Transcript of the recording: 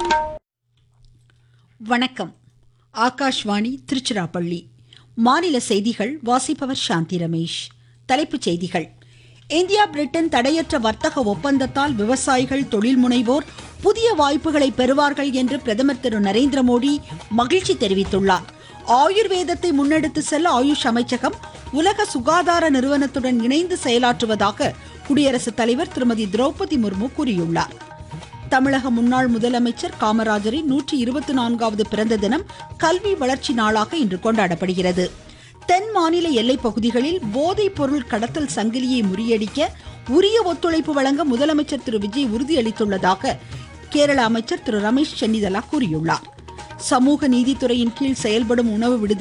வணக்கம் ஆகாஷ்வாணி திருச்சிராப்பள்ளி மாநில செய்திகள் வாசிப்பவர் சாந்தி ரமேஷ் தலைப்புச் செய்திகள் இந்தியா பிரிட்டன் தடையற்ற வர்த்தக ஒப்பந்தத்தால் விவசாயிகள் தொழில் முனைவோர் புதிய வாய்ப்புகளை பெறுவார்கள் என்று பிரதமர் திரு நரேந்திர மோடி மகிழ்ச்சி தெரிவித்துள்ளார் ஆயுர்வேதத்தை முன்னெடுத்து செல்ல ஆயுஷ் அமைச்சகம் உலக சுகாதார நிறுவனத்துடன் இணைந்து செயலாற்றுவதாக குடியரசுத் தலைவர் திருமதி திரௌபதி முர்மு கூறியுள்ளார் தமிழக முன்னாள் முதலமைச்சர் காமராஜரின் நூற்றி இருபத்தி நான்காவது பிறந்த தினம் கல்வி வளர்ச்சி நாளாக இன்று கொண்டாடப்படுகிறது தென் மாநில எல்லைப் பகுதிகளில் போதைப் பொருள் கடத்தல் சங்கிலியை முறியடிக்க உரிய ஒத்துழைப்பு வழங்க முதலமைச்சர் திரு விஜய் உறுதியளித்துள்ளதாக கேரள அமைச்சர் திரு ரமேஷ் சென்னிதலா கூறியுள்ளார் சமூக நீதித்துறையின் கீழ் செயல்படும் உணவு விடுதி